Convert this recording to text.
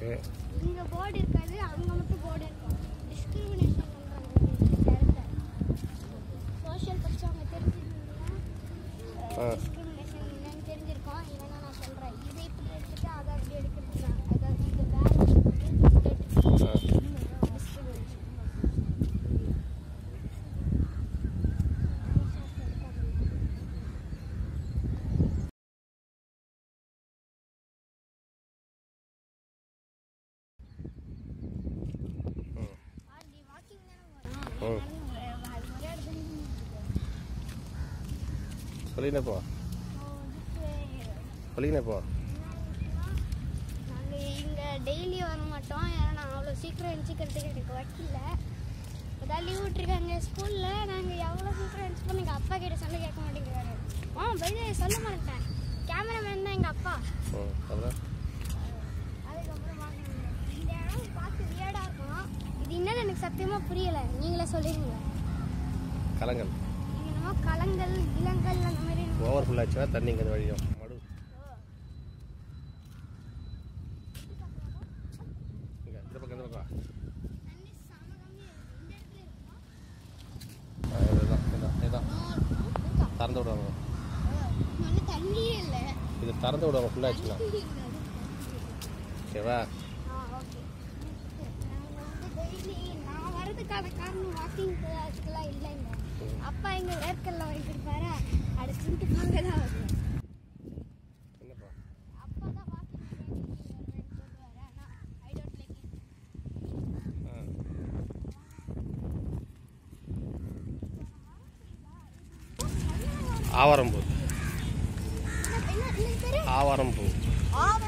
Okay இங்க board இருக்காது அங்க மட்டும் போர்டு இருக்கும் டிஸ்கிரிமினேஷன் பண்றாங்க சோஷியல் படிச்சவங்க தெரிஞ்சிருந்தீங்கன்னா ஆ. டிஸ்கிரிமினேஷன் என்னன்னு தெரிஞ்சிருக்கோம் இல்லைன்னா நான் சொல்றேன் இதை இப்படி எடுத்துட்டு அதை அப்படி எடுக்கிறது தான் அதாவது இது வேற ஆ டிஸ்கிரிமினேஷன் அப்படி வாக்கிங் தானே ம். வரோம் அது மாதிரி இடத்துல சொல்லினே போ சொல்லினே போ நாங்கள் இங்கே டெய்லி வர மாட்டோம் ஏன்னா நான் அவ்வளோ சீக்கிரம் எழுச்சிக்கிறதுக்கு எனக்கு வைக்கல இப்போதான் லீவ் விட்டுருக்காங்க ஸ்கூலில் நாங்கள் எவ்வளோ சீக்கிரம் எழுச்சிப்போம் எங்கள் அப்பா கிட்ட சொல்ல கேட்க மாட்டேங்கிறாரு ஆ பைய சொல்ல மாட்டேன் கேமராமேன் தான் எங்கள் அப்பா ம் அப்புறம் அதுக்கப்புறம் வாங்க இந்த இடம் பார்த்து வியர்டாக இருக்கும் இது என்னன்னு எனக்கு சத்தியமாக புரியலை நீங்களே சொல்லிடுங்க கலங்கள் இது என்னமோ கலங்கள் இளங்கள் அந்த மாதிரி என்னமோ ஓவர் ஃபுல் ஆச்சுன்னா தண்ணி இங்கே வழியும் மடு இங்கே இந்த பக்கம் இந்த பக்கம் தண்ணி செம கம்மியா இருக்கு. இந்த இடத்துல இருக்குமா? ஆ, இதுதான் இதுதான் இதுதான் இருக்கா? திறந்து விடுவாங்க ஒன்றும் தண்ணியே இல்லை இது திறந்து விடுவாங்க ஃபுல் ஆச்சுன்னா தண்ணி இல்லை. ஓகேவா ஆ ஓகே நாங்கள் வந்து டெய்லி நான் வரதுக்கான காரணம் வாக்கிங் அதுக்கெல்லாம் இல்லைங்க அப்பா எங்க வேர்க்கல்ல வாங்கி கொடுப்பாரு அதை தின்ட்டு போங்க தான் வருவேன் என்னப்பா அப்பா தான் வாக்கிங் சொல்லுவாரு ஆனால் ஐ டோன்ட் லைக் இட் ஆ ஆவாரம்பூ என்ன என்ன பேரு ஆவாரம்பூ ஆவரம்